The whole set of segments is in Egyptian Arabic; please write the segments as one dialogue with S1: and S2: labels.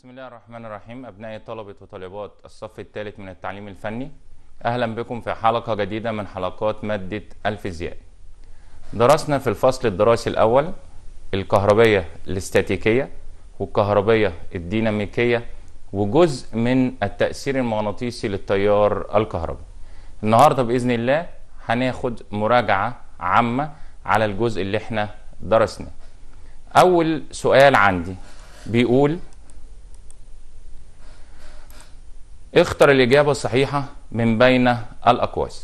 S1: بسم الله الرحمن الرحيم أبنائي طلبة وطالبات الصف الثالث من التعليم الفني أهلا بكم في حلقة جديدة من حلقات مادة الفيزياء درسنا في الفصل الدراسي الأول الكهربية الاستاتيكية والكهربية الديناميكية وجزء من التأثير المغناطيسي للتيار الكهربي النهاردة بإذن الله هناخد مراجعة عامة على الجزء اللي احنا درسناه أول سؤال عندي بيقول اختر الإجابة الصحيحة من بين الأقواس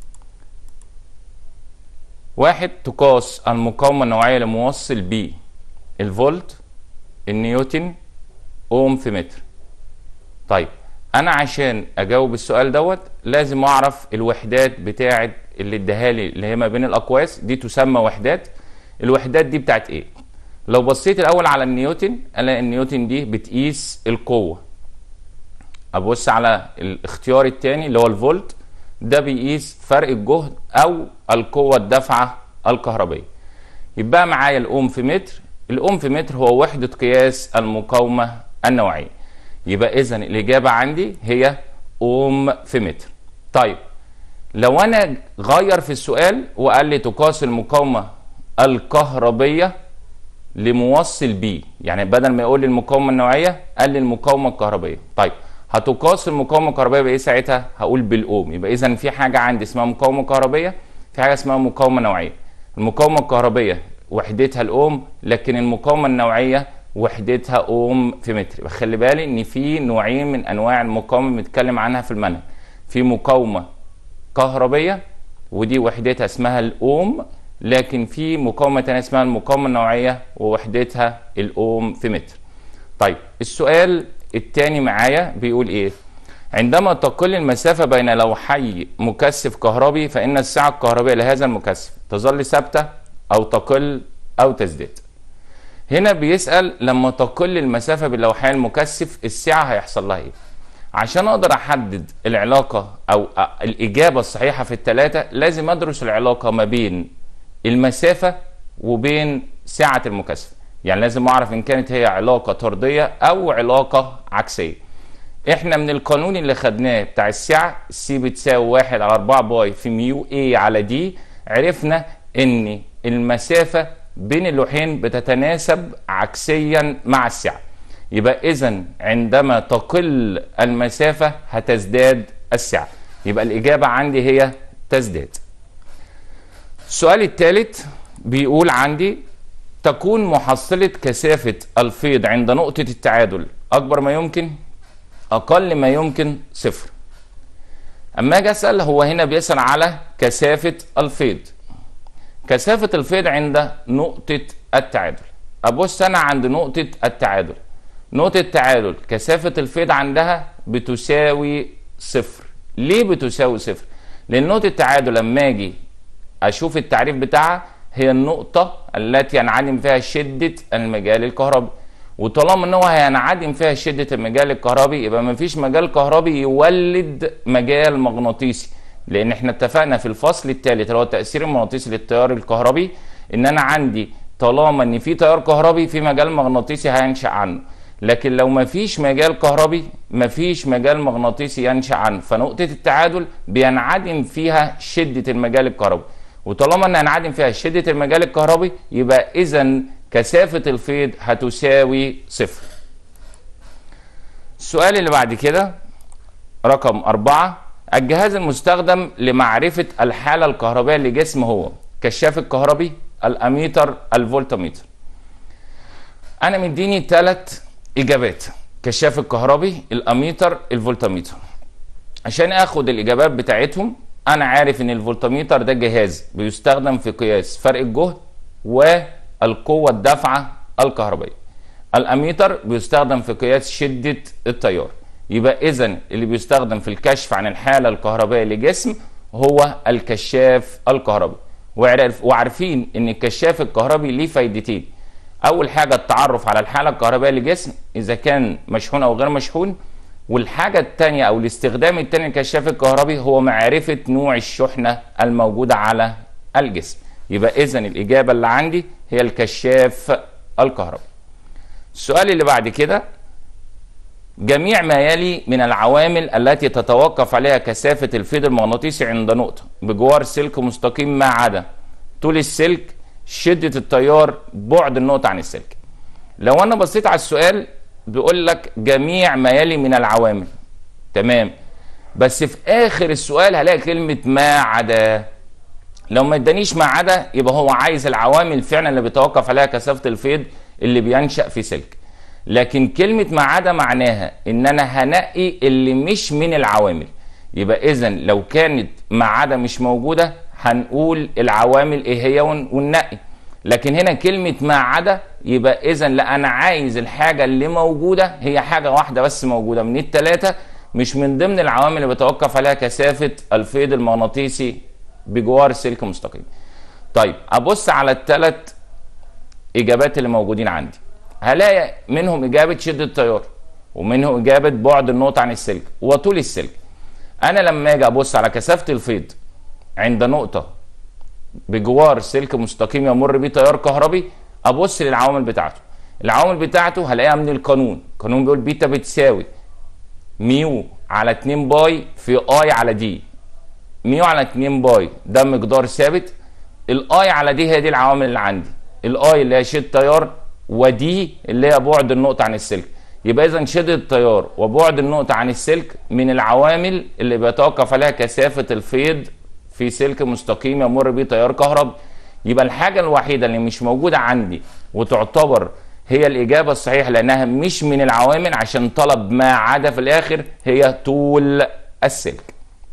S1: واحد تقاس المقاومة النوعية لموصل ب الفولت النيوتن أوم في متر طيب أنا عشان أجاوب السؤال دوت لازم أعرف الوحدات بتاعة اللي اداها لي اللي هي ما بين الأقواس دي تسمى وحدات الوحدات دي بتاعت إيه؟ لو بصيت الأول على النيوتن ألاقي النيوتن دي بتقيس القوة ابص على الاختيار الثاني اللي هو الفولت ده بيقيس فرق الجهد او القوه الدافعه الكهربيه يبقى معايا الاوم في متر الاوم في متر هو وحده قياس المقاومه النوعيه يبقى اذا الاجابه عندي هي اوم في متر طيب لو انا غير في السؤال وقال لي تقاس المقاومه الكهربيه لموصل بي يعني بدل ما يقول لي المقاومه النوعيه قال لي المقاومه الكهربيه طيب هتقاس المقاومه الكهربائيه بايه ساعتها؟ هقول بالاوم يبقى اذا في حاجه عندي اسمها مقاومه كهربيه في حاجه اسمها مقاومه نوعيه. المقاومه الكهربيه وحدتها الاوم لكن المقاومه النوعيه وحدتها اوم في متر يبقى خلي بالي ان في نوعين من انواع المقاومه بنتكلم عنها في المنهج. في مقاومه كهربيه ودي وحدتها اسمها الاوم لكن في مقاومه ثانيه اسمها المقاومه النوعيه ووحدتها الاوم في متر. طيب السؤال التاني معايا بيقول ايه عندما تقل المسافة بين لوحي مكثف كهربي فإن السعة الكهربية لهذا المكثف تظل ثابتة أو تقل أو تزداد هنا بيسأل لما تقل المسافة بين لوحي المكثف السعة هيحصل لها ايه عشان اقدر احدد العلاقة او الاجابة الصحيحة في الثلاثة لازم ادرس العلاقة ما بين المسافة وبين سعة المكثف يعني لازم اعرف ان كانت هي علاقه طرديه او علاقه عكسيه احنا من القانون اللي خدناه بتاع السعه سي بتساوي 1 على 4 باي في ميو اي على دي عرفنا ان المسافه بين اللوحين بتتناسب عكسيا مع السعه يبقى اذا عندما تقل المسافه هتزداد السعه يبقى الاجابه عندي هي تزداد السؤال الثالث بيقول عندي تكون محصلة كثافة الفيض عند نقطة التعادل أكبر ما يمكن أقل ما يمكن صفر أما أجي أسأل هو هنا بيسأل على كثافة الفيض كثافة الفيض عند نقطة التعادل أبص أنا عند نقطة التعادل نقطة التعادل كثافة الفيض عندها بتساوي صفر ليه بتساوي صفر؟ لأن نقطة التعادل لما أجي أشوف التعريف بتاعها هي النقطة التي ينعدم فيها شدة المجال الكهربي وطالما ان هو هينعدم فيها شدة المجال الكهربي يبقى ما فيش مجال كهربي يولد مجال مغناطيسي لان احنا اتفقنا في الفصل الثالث اللي هو التأثير المغناطيسي للتيار الكهربي ان انا عندي طالما ان في تيار كهربي في مجال مغناطيسي هينشأ عنه لكن لو ما فيش مجال كهربي ما فيش مجال مغناطيسي ينشأ عنه فنقطة التعادل بينعدم فيها شدة المجال الكهربي وطالما ان هنعدم فيها شده المجال الكهربي يبقى اذا كثافه الفيض هتساوي صفر. السؤال اللي بعد كده رقم أربعة الجهاز المستخدم لمعرفة الحالة الكهربائية لجسم هو كشاف الكهربي الأميتر الفولتميتر أنا مديني ثلاث إجابات كشاف الكهربي الأميتر الفولتميتر عشان آخد الإجابات بتاعتهم انا عارف ان الفولتميتر ده جهاز بيستخدم في قياس فرق الجهد والقوه الدافعه الكهربائيه الاميتر بيستخدم في قياس شده التيار يبقى اذا اللي بيستخدم في الكشف عن الحاله الكهربائيه لجسم هو الكشاف الكهربي وعارفين ان الكشاف الكهربي ليه فايدتين اول حاجه التعرف على الحاله الكهربائيه لجسم اذا كان مشحون او غير مشحون والحاجة التانية أو الاستخدام التاني للكشاف الكهربي هو معرفة نوع الشحنة الموجودة على الجسم يبقى إذا الإجابة اللي عندي هي الكشاف الكهربي السؤال اللي بعد كده جميع ما يلي من العوامل التي تتوقف عليها كثافة الفيض المغناطيسي عند نقطة بجوار سلك مستقيم ما عدا طول السلك شدة التيار بعد النقطة عن السلك لو أنا بصيت على السؤال بيقول لك جميع ما يلي من العوامل تمام بس في آخر السؤال هلاقي كلمة ما عدا لو ما ادانيش ما عدا يبقى هو عايز العوامل فعلا اللي بيتوقف عليها كثافة الفيض اللي بينشأ في سلك لكن كلمة ما عدا معناها ان انا هنقي اللي مش من العوامل يبقى اذا لو كانت ما عدا مش موجودة هنقول العوامل ايه هي ون- وننقي لكن هنا كلمة ما عدا يبقى اذا لا انا عايز الحاجة اللي موجودة هي حاجة واحدة بس موجودة من التلاتة مش من ضمن العوامل اللي بيتوقف عليها كثافة الفيض المغناطيسي بجوار سلك مستقيم طيب ابص على الثلاث اجابات اللي موجودين عندي هلاقي منهم اجابه شده التيار ومنهم اجابه بعد النقطه عن السلك وطول السلك انا لما اجي ابص على كثافه الفيض عند نقطه بجوار سلك مستقيم يمر بيه تيار كهربي ابص للعوامل بتاعته العوامل بتاعته هلاقيها من القانون القانون بيقول بيتا بتساوي ميو على 2 باي في اي على دي ميو على 2 باي ده مقدار ثابت الاي على دي هي دي العوامل اللي عندي الاي اللي هي شده تيار ودي اللي هي بعد النقطه عن السلك يبقى اذا شده التيار وبعد النقطه عن السلك من العوامل اللي بيتوقف عليها كثافه الفيض في سلك مستقيم يمر بيه تيار كهربي يبقى الحاجه الوحيده اللي مش موجوده عندي وتعتبر هي الاجابه الصحيحه لانها مش من العوامل عشان طلب ما عدا في الاخر هي طول السلك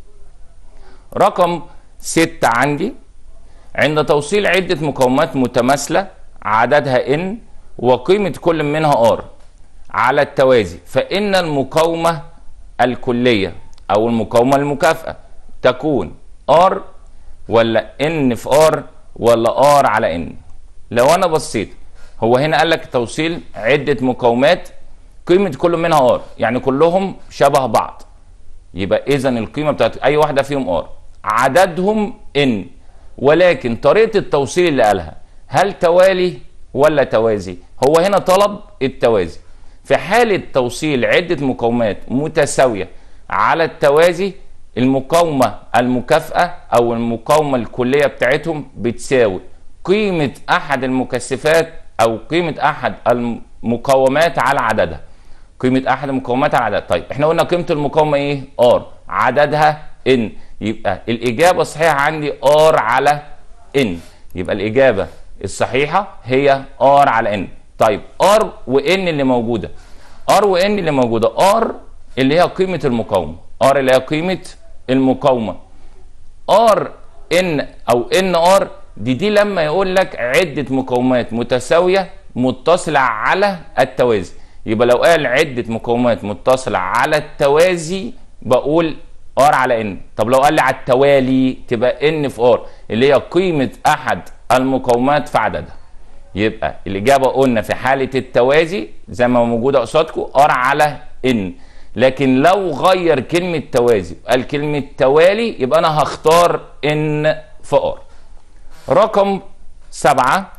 S1: رقم ستة عندي عند توصيل عدة مقاومات متماثلة عددها N وقيمة كل منها R على التوازي فإن المقاومة الكلية أو المقاومة المكافئة تكون R ولا N في R ولا R على N لو أنا بصيت هو هنا قال لك توصيل عدة مقاومات قيمة كل منها R يعني كلهم شبه بعض يبقى اذا القيمه بتاعت اي واحده فيهم ار عددهم ان ولكن طريقه التوصيل اللي قالها هل توالي ولا توازي هو هنا طلب التوازي في حاله توصيل عده مقاومات متساويه على التوازي المقاومه المكافئه او المقاومه الكليه بتاعتهم بتساوي قيمه احد المكثفات او قيمه احد المقاومات على عددها قيمة أحد المقاومات على عدد طيب احنا قلنا قيمة المقاومة ايه؟ ار عددها ان يبقى الإجابة الصحيحة عندي ار على ان يبقى الإجابة الصحيحة هي ار على ان طيب ار وان اللي موجودة ار وان اللي موجودة ار اللي هي قيمة المقاومة ار اللي هي قيمة المقاومة ار ان او ان ار دي دي لما يقول لك عدة مقاومات متساوية متصلة على التوازي يبقى لو قال عدة مقاومات متصلة على التوازي بقول ار على ان طب لو قال لي على التوالي تبقى ان في ار اللي هي قيمة احد المقاومات في عددها يبقى الاجابة قلنا في حالة التوازي زي ما موجودة قصادكم ار على ان لكن لو غير كلمة توازي قال كلمة توالي يبقى انا هختار ان في ار رقم سبعة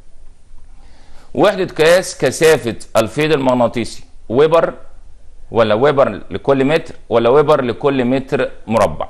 S1: وحدة قياس كثافة الفيض المغناطيسي ويبر ولا ويبر لكل متر ولا ويبر لكل متر مربع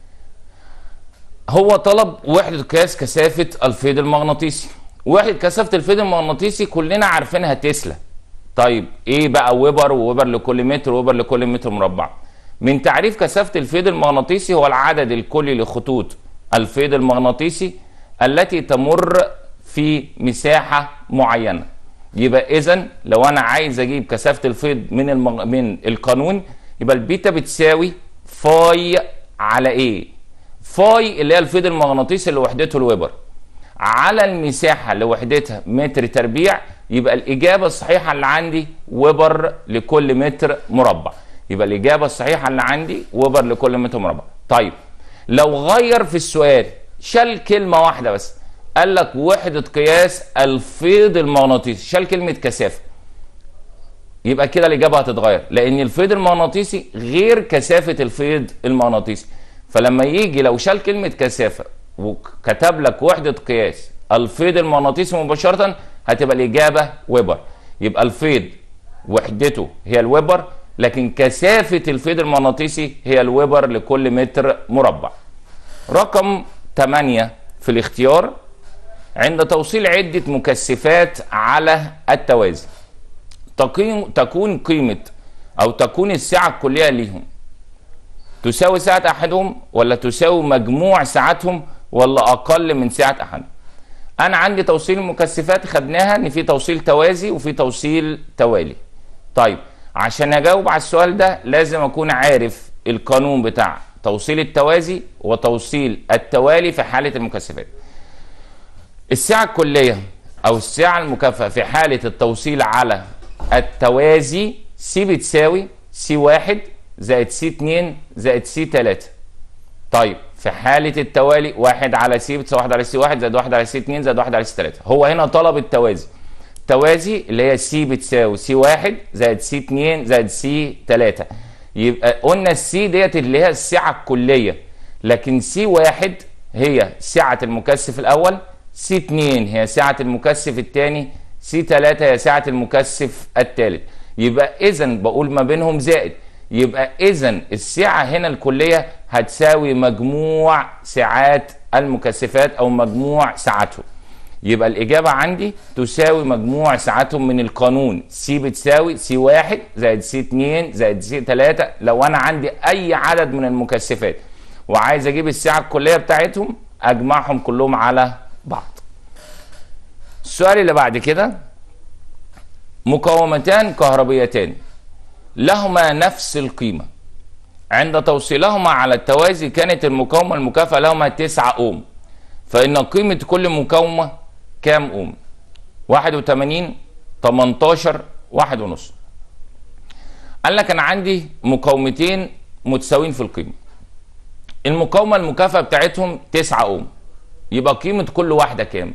S1: هو طلب وحدة قياس كثافة الفيض المغناطيسي وحدة كثافة الفيض المغناطيسي كلنا عارفينها تسلا طيب ايه بقى ويبر وويبر لكل متر وويبر لكل متر مربع من تعريف كثافة الفيض المغناطيسي هو العدد الكلي لخطوط الفيض المغناطيسي التي تمر في مساحة معينة يبقى اذا لو انا عايز اجيب كثافة الفيض من المغ... من القانون يبقى البيتا بتساوي فاي على ايه فاي اللي هي الفيض المغناطيسي اللي وحدته الويبر على المساحة اللي وحدتها متر تربيع يبقى الإجابة الصحيحة اللي عندي ويبر لكل متر مربع يبقى الإجابة الصحيحة اللي عندي ويبر لكل متر مربع طيب لو غير في السؤال شال كلمة واحدة بس قال لك وحدة قياس الفيض المغناطيسي شال كلمة كثافة يبقى كده الإجابة هتتغير لأن الفيض المغناطيسي غير كثافة الفيض المغناطيسي فلما يجي لو شال كلمة كثافة وكتب لك وحدة قياس الفيض المغناطيسي مباشرة هتبقى الإجابة ويبر يبقى الفيض وحدته هي الويبر لكن كثافه الفيض المغناطيسي هي الويبر لكل متر مربع رقم 8 في الاختيار عند توصيل عدة مكثفات على التوازي تقيم تكون قيمة أو تكون السعة الكلية ليهم تساوي سعة أحدهم ولا تساوي مجموع ساعاتهم ولا أقل من سعة أحدهم أنا عندي توصيل المكثفات خدناها إن في توصيل توازي وفي توصيل توالي طيب عشان أجاوب على السؤال ده لازم أكون عارف القانون بتاع توصيل التوازي وتوصيل التوالي في حالة المكثفات السعة الكلية أو السعة المكافأة في حالة التوصيل على التوازي سي بتساوي سي واحد زائد سي اتنين زائد سي تلاتة طيب في حالة التوالي واحد على سي بتساوي واحد على سي واحد زائد واحد على سي اتنين زائد واحد على سي تلاتة هو هنا طلب التوازي التوازي اللي هي سي بتساوي سي واحد زائد سي اتنين زائد سي تلاتة يبقى قلنا السي ديت اللي هي السعة الكلية لكن سي واحد هي سعة المكثف الأول سي 2 هي سعة المكثف الثاني سي 3 هي سعة المكثف الثالث يبقى إذا بقول ما بينهم زائد يبقى إذا السعة هنا الكلية هتساوي مجموع ساعات المكثفات أو مجموع ساعاتهم يبقى الإجابة عندي تساوي مجموع ساعاتهم من القانون سي بتساوي سي واحد زائد سي 2 زائد سي 3 لو أنا عندي أي عدد من المكثفات وعايز أجيب السعة الكلية بتاعتهم أجمعهم كلهم على بعض السؤال اللي بعد كده مقاومتان كهربيتان لهما نفس القيمة عند توصيلهما على التوازي كانت المقاومة المكافأة لهما 9 أوم فإن قيمة كل مقاومة كام أوم 81 18 واحد ونص قال لك أنا عندي مقاومتين متساويين في القيمة المقاومة المكافأة بتاعتهم 9 أوم يبقى قيمة كل واحدة كام؟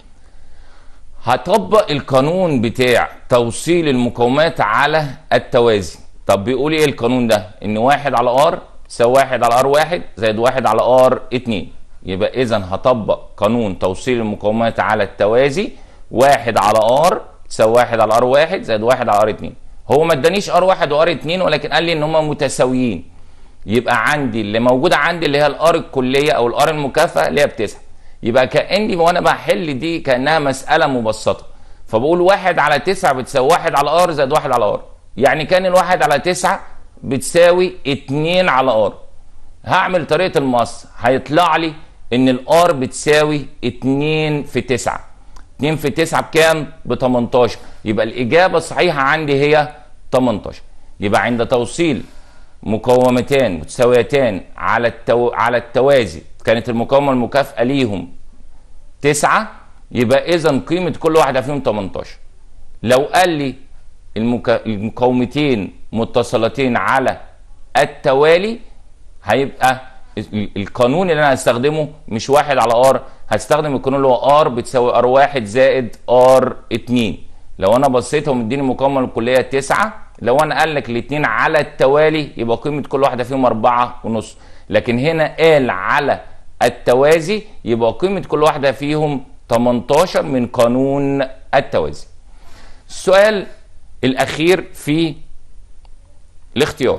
S1: هطبق القانون بتاع توصيل المقاومات على التوازي طب بيقول ايه القانون ده؟ ان واحد على ار تساوي واحد على ار واحد زائد واحد على ار اتنين يبقى اذا هطبق قانون توصيل المقاومات على التوازي واحد على ار تساوي واحد على ار واحد زائد واحد على ار اتنين هو ما ادانيش ار واحد وار اتنين ولكن قال لي ان هما متساويين يبقى عندي اللي موجوده عندي اللي هي الار الكليه او الار المكافاه اللي هي بتسعه يبقى كاني وانا بحل دي كانها مساله مبسطه فبقول واحد على تسعة بتساوي واحد على ار زائد واحد على ار يعني كان الواحد على تسعة بتساوي اتنين على ار هعمل طريقه المقص هيطلع لي ان الار بتساوي اتنين في تسعة اتنين في تسعة بكام ب 18 يبقى الاجابه الصحيحه عندي هي 18 يبقى عند توصيل مقاومتان متساويتان على التو... على التوازي كانت المقاومه المكافئه ليهم تسعة يبقى اذا قيمه كل واحده فيهم 18 لو قال لي المكا... المقاومتين متصلتين على التوالي هيبقى القانون اللي انا هستخدمه مش واحد على ار هستخدم القانون اللي هو ار بتساوي ار واحد زائد ار اتنين لو انا بصيت هو مديني المقاومه الكليه تسعة لو انا قال لك الاثنين على التوالي يبقى قيمه كل واحده فيهم أربعة ونص لكن هنا قال على التوازي يبقى قيمه كل واحده فيهم 18 من قانون التوازي السؤال الاخير في الاختيار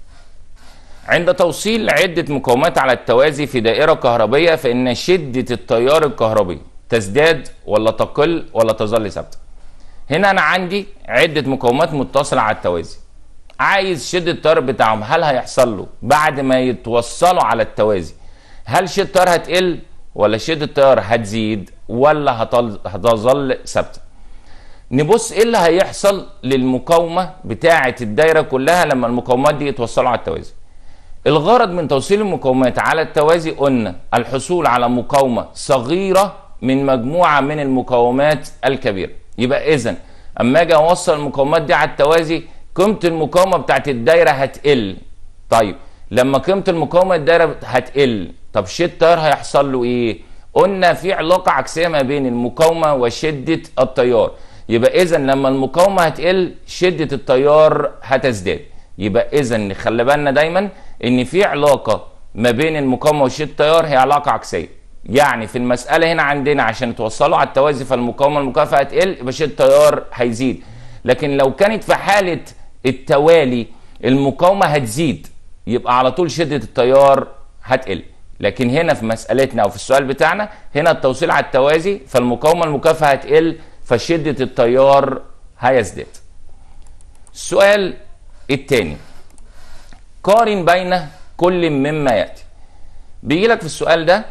S1: عند توصيل عدة مقاومات على التوازي في دائرة كهربية فإن شدة التيار الكهربي تزداد ولا تقل ولا تظل ثابتة هنا أنا عندي عدة مقاومات متصلة على التوازي عايز شدة التيار بتاعهم هل هيحصل له بعد ما يتوصلوا على التوازي هل شدة التيار هتقل ولا شدة التيار هتزيد ولا هتظل ثابتة نبص ايه اللي هيحصل للمقاومة بتاعة الدايرة كلها لما المقاومات دي يتوصلوا على التوازي الغرض من توصيل المقاومات على التوازي قلنا الحصول على مقاومة صغيرة من مجموعة من المقاومات الكبيرة يبقى اذا اما اجي اوصل المقاومات دي على التوازي قيمة المقاومة بتاعت الدايرة هتقل طيب لما قيمة المقاومة الدايرة هتقل طب شدة التيار هيحصل له ايه قلنا في علاقة عكسية ما بين المقاومة وشدة التيار يبقى اذا لما المقاومة هتقل شدة التيار هتزداد يبقى اذا نخلي بالنا دايما ان في علاقه ما بين المقاومه وشده التيار هي علاقه عكسيه يعني في المساله هنا عندنا عشان توصلوا على التوازي فالمقاومه المكافئه هتقل يبقى شده التيار هيزيد لكن لو كانت في حاله التوالي المقاومه هتزيد يبقى على طول شده التيار هتقل لكن هنا في مسألتنا أو في السؤال بتاعنا هنا التوصيل على التوازي فالمقاومة المكافئة هتقل فشدة التيار هيزداد السؤال الثاني قارن بين كل مما يأتي بيجي لك في السؤال ده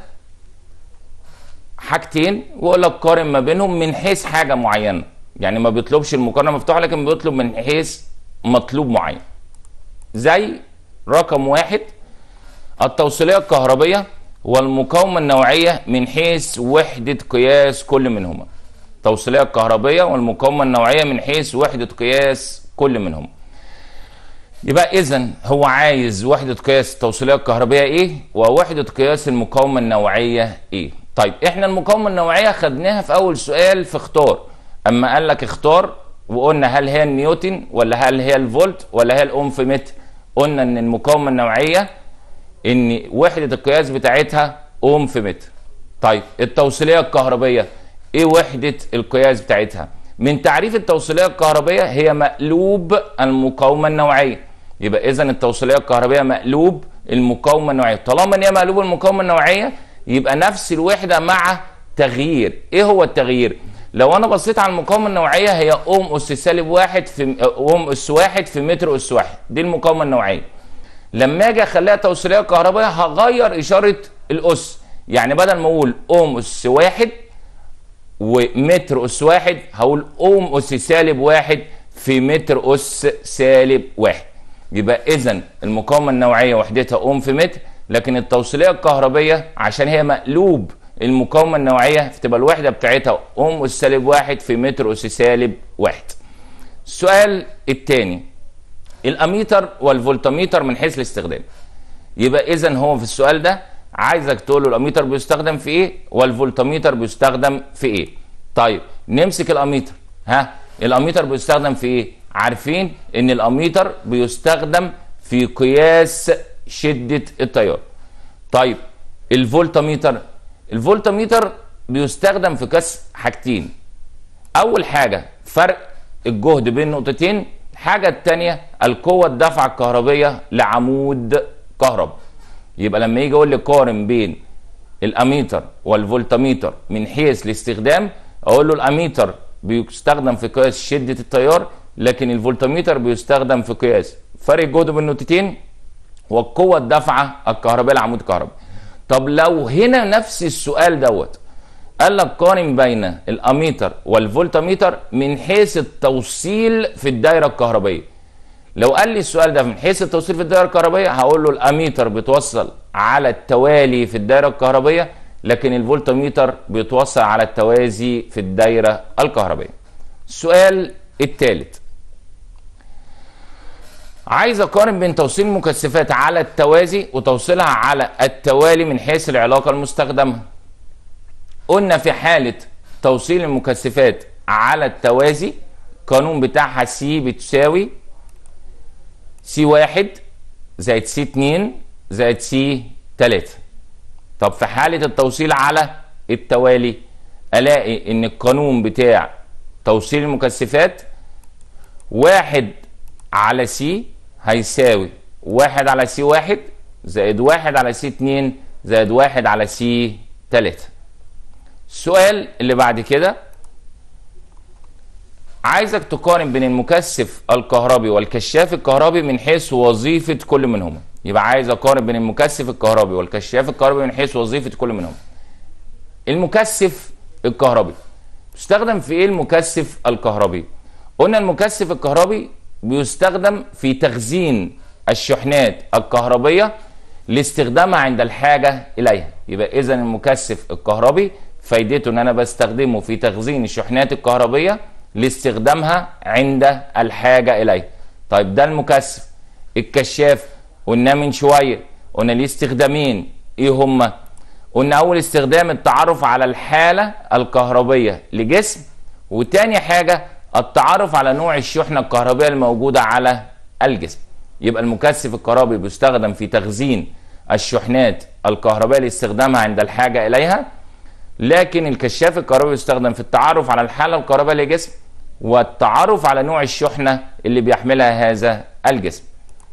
S1: حاجتين ويقول لك قارن ما بينهم من حيث حاجة معينة يعني ما بيطلبش المقارنة مفتوحة لكن بيطلب من حيث مطلوب معين زي رقم واحد التوصيلية الكهربية والمقاومة النوعية من حيث وحدة قياس كل منهما التوصيلية الكهربية والمقاومة النوعية من حيث وحدة قياس كل منهما يبقى إذا هو عايز وحدة قياس التوصيلية الكهربية إيه ووحدة قياس المقاومة النوعية إيه طيب إحنا المقاومة النوعية خدناها في أول سؤال في اختار أما قال لك اختار وقلنا هل هي النيوتن ولا هل هي الفولت ولا هي الأوم في متر قلنا إن المقاومة النوعية ان وحده القياس بتاعتها اوم في متر طيب التوصيليه الكهربيه ايه وحده القياس بتاعتها من تعريف التوصيليه الكهربيه هي مقلوب المقاومه النوعيه يبقى اذا التوصيليه الكهربيه مقلوب المقاومه النوعيه طالما ان هي مقلوب المقاومه النوعيه يبقى نفس الوحده مع تغيير ايه هو التغيير لو انا بصيت على المقاومه النوعيه هي اوم اس سالب واحد في اوم اس واحد في متر اس واحد دي المقاومه النوعيه لما اجي اخليها توصيليه كهربائيه هغير اشاره الاس يعني بدل ما اقول اوم اس واحد ومتر اس واحد هقول اوم اس سالب واحد في متر اس سالب واحد يبقى اذا المقاومه النوعيه وحدتها اوم في متر لكن التوصيليه الكهربيه عشان هي مقلوب المقاومه النوعيه فتبقى الوحده بتاعتها اوم اس سالب واحد في متر اس سالب واحد السؤال الثاني الاميتر والفولتميتر من حيث الاستخدام يبقى اذا هو في السؤال ده عايزك تقول له الاميتر بيستخدم في ايه والفولتميتر بيستخدم في ايه طيب نمسك الاميتر ها الاميتر بيستخدم في ايه عارفين ان الاميتر بيستخدم في قياس شدة التيار طيب الفولتميتر الفولتميتر بيستخدم في قياس حاجتين اول حاجة فرق الجهد بين نقطتين الحاجة التانية القوة الدفعة الكهربية لعمود كهرباء يبقى لما يجي يقول لي قارن بين الاميتر والفولتميتر من حيث الاستخدام اقول له الاميتر بيستخدم في قياس شدة التيار لكن الفولتميتر بيستخدم في قياس فرق الجهد بين النقطتين والقوة الدفعة الكهربائية لعمود الكهرباء طب لو هنا نفس السؤال دوت قال لك قارن بين الاميتر والفولتميتر من حيث التوصيل في الدايره الكهربائيه لو قال لي السؤال ده من حيث التوصيل في الدايره الكهربائيه هقول له الاميتر بيتوصل على التوالي في الدايره الكهربائيه لكن الفولتميتر بيتوصل على التوازي في الدايره الكهربائيه السؤال الثالث عايز اقارن بين توصيل المكثفات على التوازي وتوصيلها على التوالي من حيث العلاقه المستخدمه قلنا في حالة توصيل المكثفات على التوازي القانون بتاعها سي بتساوي سي واحد زائد سي اتنين زائد سي تلاتة طب في حالة التوصيل على التوالي الاقي ان القانون بتاع توصيل المكثفات واحد على سي هيساوي واحد على سي واحد زائد واحد على سي اتنين زائد واحد على سي تلاتة السؤال اللي بعد كده عايزك تقارن بين المكثف الكهربي والكشاف الكهربي من حيث وظيفة كل منهما يبقى عايز اقارن بين المكثف الكهربي والكشاف الكهربي من حيث وظيفة كل منهما المكثف الكهربي بيستخدم في ايه المكثف الكهربي قلنا المكثف الكهربي بيستخدم في تخزين الشحنات الكهربية لاستخدامها عند الحاجة إليها يبقى إذا المكثف الكهربي فايدته ان انا بستخدمه في تخزين الشحنات الكهربيه لاستخدامها عند الحاجه اليه طيب ده المكثف الكشاف قلنا من شويه قلنا ليه استخدامين ايه هما قلنا اول استخدام التعرف على الحاله الكهربيه لجسم وتاني حاجه التعرف على نوع الشحنه الكهربيه الموجوده على الجسم يبقى المكثف الكهربي بيستخدم في تخزين الشحنات الكهربائيه لاستخدامها عند الحاجه اليها لكن الكشاف الكهربائي يستخدم في التعرف على الحاله الكهربائيه للجسم والتعرف على نوع الشحنه اللي بيحملها هذا الجسم.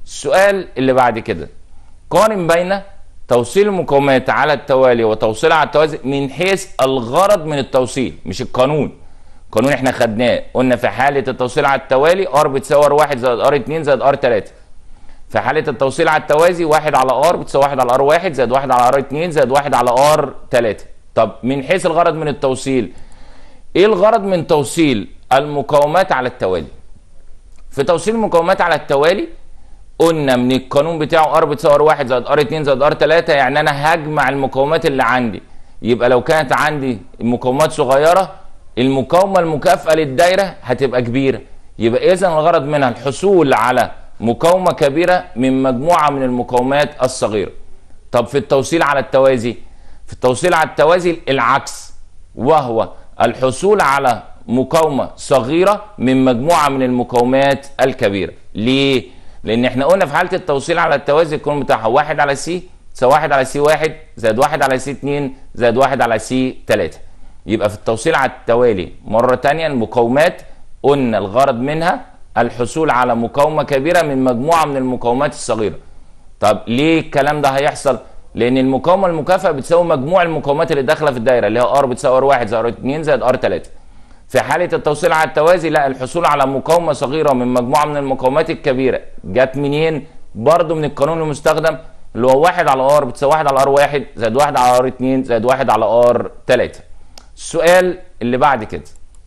S1: السؤال اللي بعد كده قارن بين توصيل المقاومات على التوالي وتوصيلها على التوازي من حيث الغرض من التوصيل مش القانون القانون احنا خدناه قلنا في حاله التوصيل على التوالي ار بتساوي ار 1 زائد ار 2 زائد ار 3 في حاله التوصيل على التوازي 1 على ار بتساوي 1 على ار 1 زائد 1 على ار 2 زائد 1 على ار 3 طب من حيث الغرض من التوصيل ايه الغرض من توصيل المقاومات على التوالي في توصيل المقاومات على التوالي قلنا من القانون بتاعه ار بتساوي ار 1 زائد ار 2 زائد ار 3 يعني انا هجمع المقاومات اللي عندي يبقى لو كانت عندي مقاومات صغيره المقاومه المكافئه للدايره هتبقى كبيره يبقى اذا الغرض منها الحصول على مقاومه كبيره من مجموعه من المقاومات الصغيره طب في التوصيل على التوازي في التوصيل على التوازي العكس وهو الحصول على مقاومه صغيره من مجموعه من المقاومات الكبيره ليه لان احنا قلنا في حاله التوصيل على التوازي القانون بتاعها 1 على سي تساوي 1 على سي 1 زائد 1 على سي 2 زائد 1 على سي 3 يبقى في التوصيل على التوالي مره ثانيه المقاومات قلنا الغرض منها الحصول على مقاومه كبيره من مجموعه من المقاومات الصغيره طب ليه الكلام ده هيحصل لان المقاومه المكافئه بتساوي مجموع المقاومات اللي داخله في الدايره اللي هي ار بتساوي ار 1 زائد ار 2 زائد ار 3 في حالة التوصيل على التوازي لا الحصول على مقاومة صغيرة من مجموعة من المقاومات الكبيرة جت منين؟ برضه من القانون المستخدم اللي هو 1 على ار بتساوي 1 على ار 1 زائد 1 على ار 2 زائد 1 على ار 3 السؤال اللي بعد كده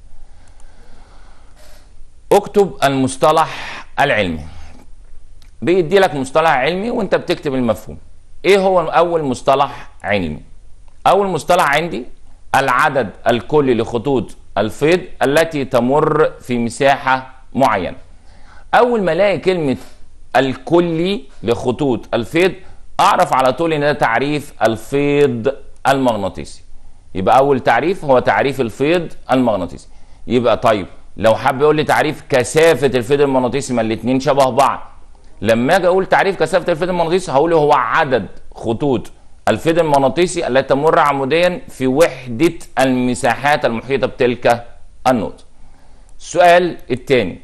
S1: اكتب المصطلح العلمي بيدي لك مصطلح علمي وانت بتكتب المفهوم ايه هو اول مصطلح علمي اول مصطلح عندي العدد الكلي لخطوط الفيض التي تمر في مساحة معينة أول ما ألاقي كلمة الكلي لخطوط الفيض أعرف على طول إن ده تعريف الفيض المغناطيسي يبقى أول تعريف هو تعريف الفيض المغناطيسي يبقى طيب لو حب يقول لي تعريف كثافة الفيض المغناطيسي ما الاتنين شبه بعض لما اجي اقول تعريف كثافة الفيض المغناطيسي هقول هو عدد خطوط الفيض المغناطيسي التي تمر عموديا في وحدة المساحات المحيطة بتلك النقطة. السؤال الثاني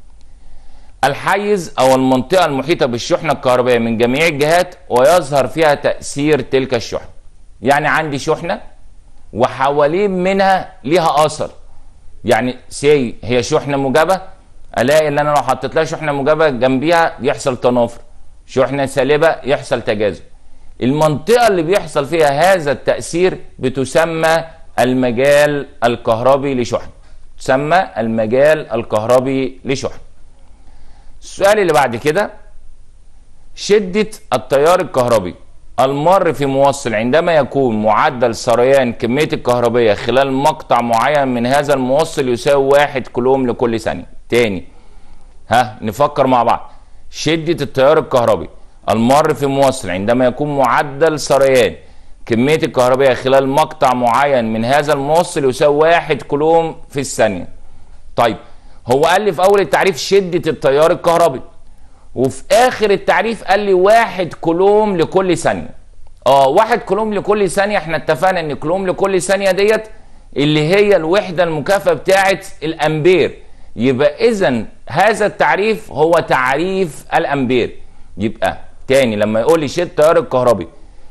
S1: الحيز أو المنطقة المحيطة بالشحنة الكهربائية من جميع الجهات ويظهر فيها تأثير تلك الشحنة. يعني عندي شحنة وحوالين منها ليها أثر. يعني سي هي شحنة موجبة ألاقي إن أنا لو حطيت لها شحنة موجبة جنبيها يحصل تنافر. شحنة سالبة يحصل تجاذب. المنطقة اللي بيحصل فيها هذا التأثير بتسمى المجال الكهربي لشحن تسمى المجال الكهربي لشحن السؤال اللي بعد كده شدة التيار الكهربي المر في موصل عندما يكون معدل سريان كمية الكهربية خلال مقطع معين من هذا الموصل يساوي واحد كولوم لكل ثانية تاني ها نفكر مع بعض شدة التيار الكهربي المر في موصل عندما يكون معدل سريان كمية الكهربية خلال مقطع معين من هذا الموصل يساوي واحد كولوم في الثانية. طيب هو قال لي في أول التعريف شدة التيار الكهربي وفي آخر التعريف قال لي واحد كولوم لكل ثانية. اه واحد كولوم لكل ثانية احنا اتفقنا ان كولوم لكل ثانية ديت اللي هي الوحدة المكافئة بتاعت الأمبير. يبقى إذا هذا التعريف هو تعريف الأمبير. يبقى تاني لما يقول لي شد التيار الكهربي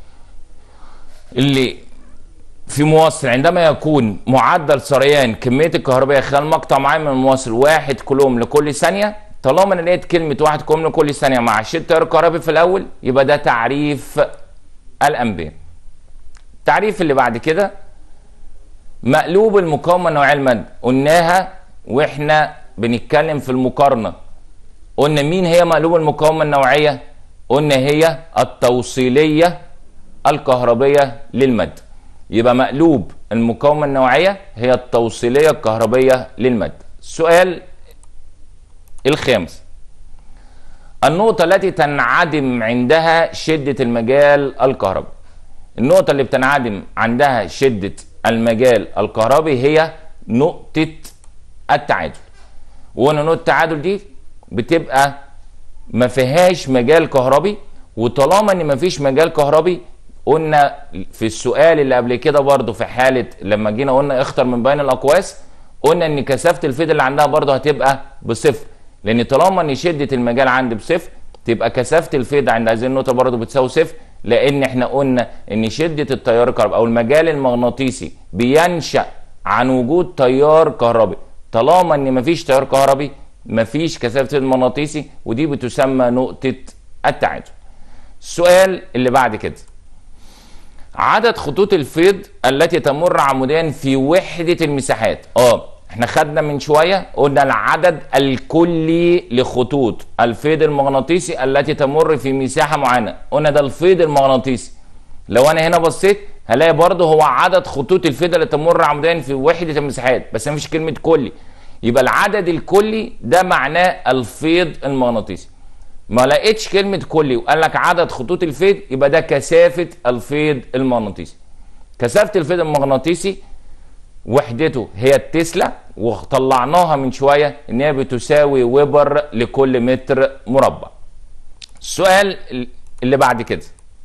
S1: اللي في موصل عندما يكون معدل سريان كميه الكهربائيه خلال مقطع معين من الموصل واحد كولوم لكل ثانيه طالما انا لقيت كلمه واحد كولوم لكل ثانيه مع شد التيار الكهربي في الاول يبقى ده تعريف الامبير التعريف اللي بعد كده مقلوب المقاومه نوعيه المد قلناها واحنا بنتكلم في المقارنه قلنا مين هي مقلوب المقاومه النوعيه قلنا هي التوصيلية الكهربية للمد يبقى مقلوب المقاومة النوعية هي التوصيلية الكهربية للمد السؤال الخامس النقطة التي تنعدم عندها شدة المجال الكهربي النقطة اللي بتنعدم عندها شدة المجال الكهربي هي نقطة التعادل وقلنا نقطة التعادل دي بتبقى ما فيهاش مجال كهربي وطالما ان ما فيش مجال كهربي قلنا في السؤال اللي قبل كده برضو في حاله لما جينا قلنا اختر من بين الاقواس قلنا ان كثافه الفيض اللي عندها برضو هتبقى بصفر لان طالما ان شده المجال عندي بصفر تبقى كثافه الفيض عند هذه النقطه برضه بتساوي صفر لان احنا قلنا ان شده التيار الكهربائي او المجال المغناطيسي بينشا عن وجود تيار كهربي طالما ان مفيش تيار كهربي مفيش كثافه المغناطيسي ودي بتسمى نقطه التعادل السؤال اللي بعد كده عدد خطوط الفيض التي تمر عموديا في وحده المساحات اه احنا خدنا من شويه قلنا العدد الكلي لخطوط الفيض المغناطيسي التي تمر في مساحه معينه قلنا ده الفيض المغناطيسي لو انا هنا بصيت هلاقي برضه هو عدد خطوط الفيض اللي تمر عموديا في وحده المساحات بس مفيش كلمه كلي يبقى العدد الكلي ده معناه الفيض المغناطيسي ما لقيتش كلمه كلي وقال لك عدد خطوط الفيض يبقى ده كثافه الفيض المغناطيسي كثافه الفيض المغناطيسي وحدته هي التسلا وطلعناها من شويه ان هي بتساوي ويبر لكل متر مربع. السؤال اللي بعد كده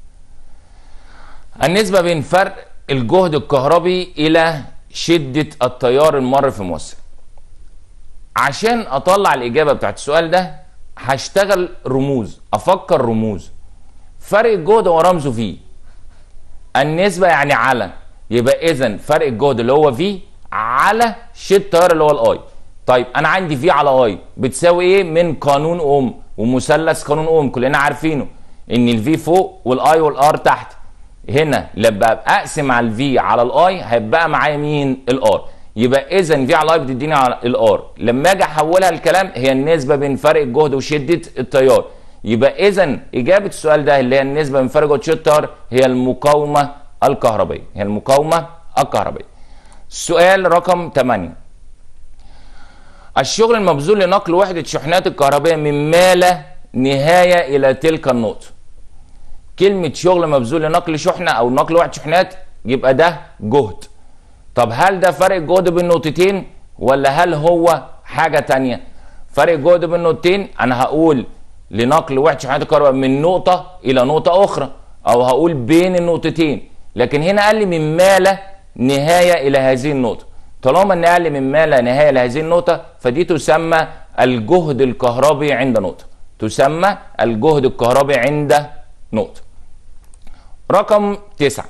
S1: النسبه بين فرق الجهد الكهربي الى شده التيار المر في مصر. عشان اطلع الاجابه بتاعت السؤال ده هشتغل رموز افكر رموز فرق الجهد هو رمزه في النسبه يعني على يبقى اذا فرق الجهد اللي هو في على شد التيار اللي هو الاي طيب انا عندي في على اي بتساوي ايه من قانون اوم ومثلث قانون اوم كلنا عارفينه ان الفي فوق والاي والار تحت هنا لما ابقى اقسم على الفي على الاي هيبقى معايا مين الار يبقى اذا في على الاي بتديني على الار لما اجي احولها الكلام هي النسبه بين فرق الجهد وشده التيار يبقى اذا اجابه السؤال ده اللي هي النسبه بين فرق جهد وشده التيار هي المقاومه الكهربية هي المقاومة الكهربية السؤال رقم 8 الشغل المبذول لنقل وحدة شحنات الكهربية من ما لا نهاية إلى تلك النقطة كلمة شغل مبذول لنقل شحنة أو نقل وحدة شحنات يبقى ده جهد طب هل ده فرق جهد بين نقطتين ولا هل هو حاجة تانية فرق جهد بين نقطتين أنا هقول لنقل وحدة شحنات الكهرباء من نقطة إلى نقطة أخرى أو هقول بين النقطتين لكن هنا قال لي من ما لا نهاية إلى هذه النقطة طالما ان قال لي من ما لا نهاية لهذه النقطة فدي تسمى الجهد الكهربي عند نقطة تسمى الجهد الكهربي عند نقطة رقم تسعة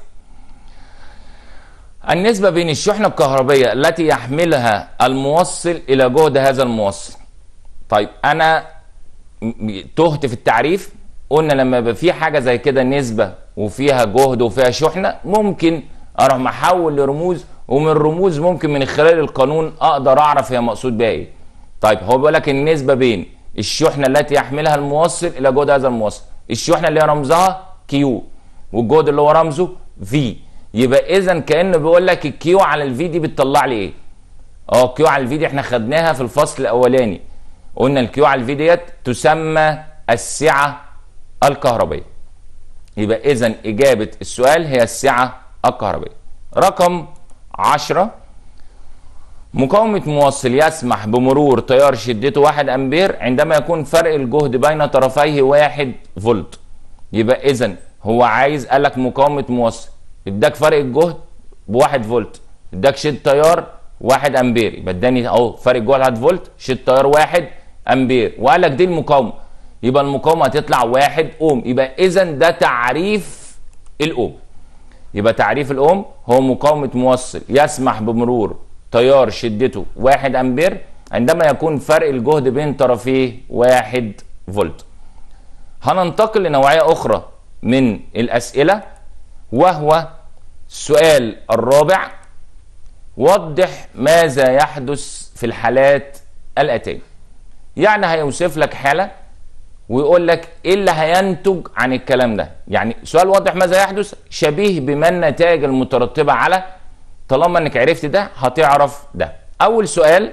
S1: النسبة بين الشحنة الكهربية التي يحملها الموصل إلى جهد هذا الموصل طيب أنا تهت في التعريف قلنا لما يبقى في حاجة زي كده نسبة وفيها جهد وفيها شحنه ممكن اروح محول لرموز ومن الرموز ممكن من خلال القانون اقدر اعرف هي مقصود بها ايه طيب هو بيقول لك النسبه بين الشحنه التي يحملها الموصل الى جهد هذا الموصل الشحنه اللي هي رمزها كيو والجهد اللي هو رمزه في يبقى اذا كانه بيقول لك الكيو على الفي دي بتطلع لي ايه اه كيو على الفي دي احنا خدناها في الفصل الاولاني قلنا الكيو على الفي ديت تسمى السعه الكهربيه يبقى إذا إجابة السؤال هي السعة الكهربية رقم عشرة مقاومة موصل يسمح بمرور تيار شدته 1 أمبير عندما يكون فرق الجهد بين طرفيه 1 فولت يبقى إذا هو عايز قال لك مقاومة موصل اداك فرق الجهد ب 1 فولت اداك شد تيار 1 أمبير يبقى اداني أهو فرق الجهد 1 فولت شد تيار 1 أمبير وقال لك دي المقاومة يبقى المقاومه هتطلع واحد اوم يبقى اذا ده تعريف الاوم يبقى تعريف الاوم هو مقاومه موصل يسمح بمرور تيار شدته واحد امبير عندما يكون فرق الجهد بين طرفيه واحد فولت هننتقل لنوعيه اخرى من الاسئله وهو السؤال الرابع وضح ماذا يحدث في الحالات الاتيه يعني هيوصف لك حاله ويقول لك ايه اللي هينتج عن الكلام ده يعني سؤال واضح ماذا يحدث شبيه بما النتائج المترتبه على طالما انك عرفت ده هتعرف ده اول سؤال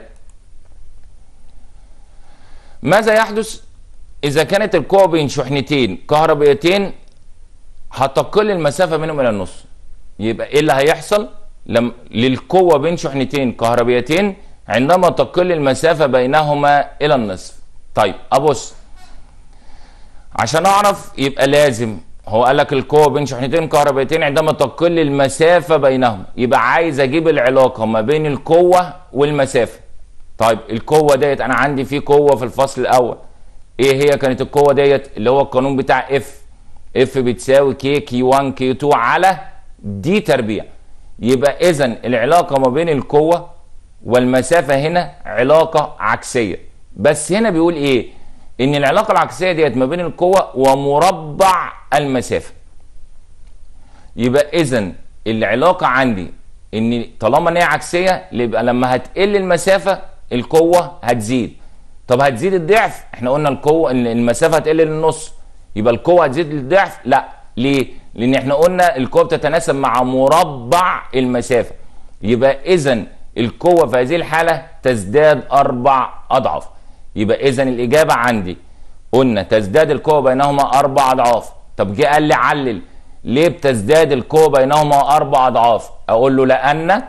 S1: ماذا يحدث اذا كانت القوه بين شحنتين كهربيتين هتقل المسافه بينهم الى النص يبقى ايه اللي هيحصل لم للقوه بين شحنتين كهربيتين عندما تقل المسافه بينهما الى النصف طيب ابص عشان اعرف يبقى لازم هو قال لك القوه بين شحنتين كهربائيتين عندما تقل المسافه بينهما يبقى عايز اجيب العلاقه ما بين القوه والمسافه طيب القوه ديت انا عندي في قوه في الفصل الاول ايه هي كانت القوه ديت اللي هو القانون بتاع اف اف بتساوي كي كي 1 كي 2 على دي تربيع يبقى اذا العلاقه ما بين القوه والمسافه هنا علاقه عكسيه بس هنا بيقول ايه ان العلاقه العكسيه ديت ما بين القوه ومربع المسافه يبقى اذا العلاقه عندي ان طالما ان هي عكسيه يبقى لما هتقل المسافه القوه هتزيد طب هتزيد الضعف احنا قلنا القوه ان المسافه هتقل للنص يبقى القوه هتزيد للضعف لا ليه لان احنا قلنا القوه بتتناسب مع مربع المسافه يبقى اذا القوه في هذه الحاله تزداد اربع اضعاف يبقى اذا الاجابه عندي قلنا تزداد القوه بينهما اربع اضعاف طب جه قال لي علل ليه بتزداد القوه بينهما اربع اضعاف اقول له لان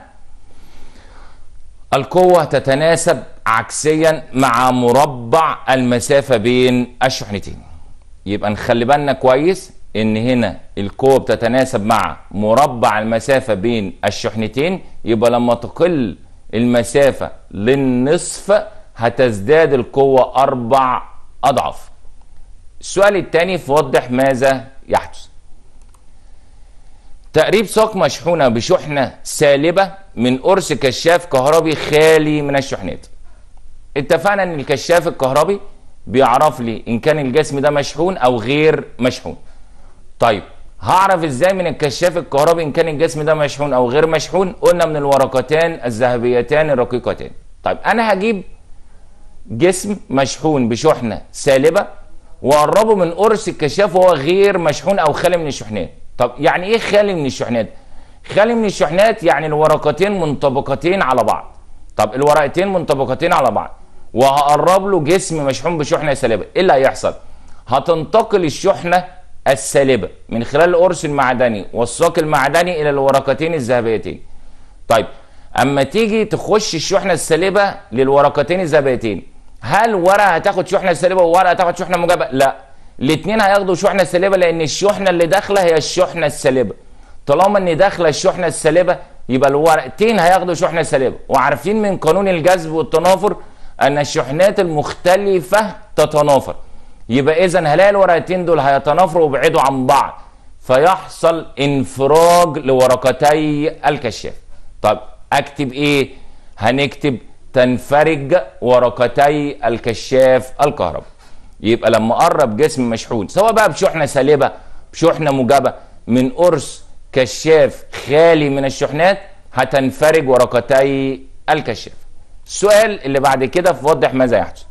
S1: القوه تتناسب عكسيا مع مربع المسافه بين الشحنتين يبقى نخلي بالنا كويس ان هنا القوه بتتناسب مع مربع المسافه بين الشحنتين يبقى لما تقل المسافه للنصف هتزداد القوه اربع اضعاف السؤال الثاني فوضح ماذا يحدث تقريب ساق مشحونه بشحنه سالبه من قرص كشاف كهربي خالي من الشحنات اتفقنا ان الكشاف الكهربي بيعرف لي ان كان الجسم ده مشحون او غير مشحون طيب هعرف ازاي من الكشاف الكهربي ان كان الجسم ده مشحون او غير مشحون قلنا من الورقتان الذهبيتان الرقيقتان طيب انا هجيب جسم مشحون بشحنه سالبه واقربه من قرص الكشاف وهو غير مشحون او خالي من الشحنات طب يعني ايه خالي من الشحنات خالي من الشحنات يعني الورقتين منطبقتين على بعض طب الورقتين منطبقتين على بعض وهقرب له جسم مشحون بشحنه سالبه ايه اللي هيحصل هتنتقل الشحنه السالبه من خلال القرص المعدني والساق المعدني الى الورقتين الذهبيتين طيب اما تيجي تخش الشحنه السالبه للورقتين الذهبيتين هل ورقه هتاخد شحنه سالبه وورقه هتاخد شحنه موجبه لا الاثنين هياخدوا شحنه سالبه لان الشحنه اللي داخله هي الشحنه السالبه طالما ان داخله الشحنه السالبه يبقى الورقتين هياخدوا شحنه سالبه وعارفين من قانون الجذب والتنافر ان الشحنات المختلفه تتنافر يبقى اذا هلاقي الورقتين دول هيتنافروا ويبعدوا عن بعض فيحصل انفراج لورقتي الكشاف طب اكتب ايه هنكتب تنفرج ورقتي الكشاف الكهرباء يبقى لما اقرب جسم مشحون سواء بقى بشحنه سالبه بشحنه موجبه من قرص كشاف خالي من الشحنات هتنفرج ورقتي الكشاف السؤال اللي بعد كده فوضح ماذا يحدث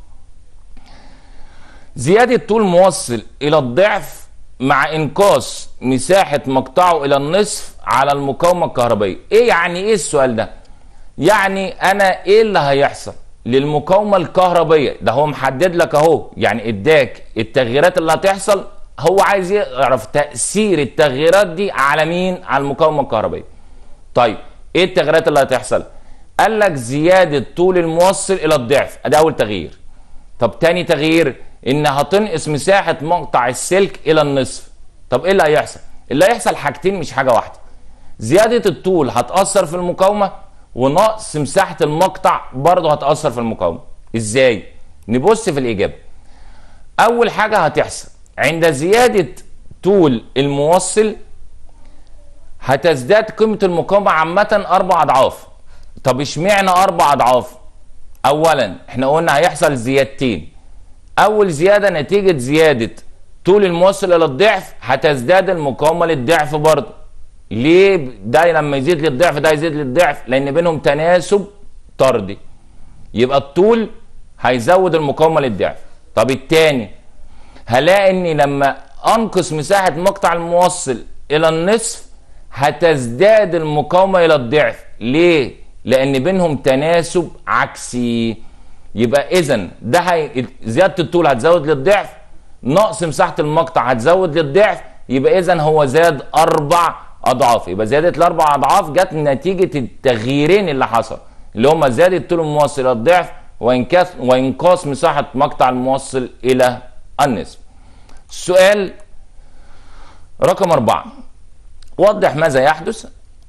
S1: زيادة طول موصل إلى الضعف مع إنقاص مساحة مقطعه إلى النصف على المقاومة الكهربائية إيه يعني إيه السؤال ده يعني أنا إيه اللي هيحصل للمقاومة الكهربائية ده هو محدد لك أهو يعني إداك التغييرات اللي هتحصل هو عايز يعرف تأثير التغييرات دي على مين على المقاومة الكهربائية طيب إيه التغييرات اللي هتحصل قال لك زيادة طول الموصل إلى الضعف ده أول تغيير طب تاني تغيير ان هتنقص مساحه مقطع السلك الى النصف طب ايه اللي هيحصل اللي هيحصل حاجتين مش حاجه واحده زياده الطول هتاثر في المقاومه ونقص مساحه المقطع برضه هتاثر في المقاومه ازاي نبص في الاجابه اول حاجه هتحصل عند زياده طول الموصل هتزداد قيمه المقاومه عامه اربع اضعاف طب اشمعنى اربع اضعاف اولا احنا قلنا هيحصل زيادتين اول زياده نتيجه زياده طول الموصل الى الضعف هتزداد المقاومه للضعف برضه ليه ده لما يزيد للضعف ده يزيد للضعف لان بينهم تناسب طردي يبقى الطول هيزود المقاومه للضعف طب التاني هلاقي اني لما انقص مساحه مقطع الموصل الى النصف هتزداد المقاومه الى الضعف ليه لان بينهم تناسب عكسي يبقى اذا ده هي زياده الطول هتزود للضعف نقص مساحه المقطع هتزود للضعف يبقى اذا هو زاد اربع اضعاف يبقى زياده الاربع اضعاف جت نتيجه التغييرين اللي حصل اللي هم زياده طول الموصل الى الضعف وانقاص وانقاص مساحه مقطع الموصل الى النصف. السؤال رقم أربعة وضح ماذا يحدث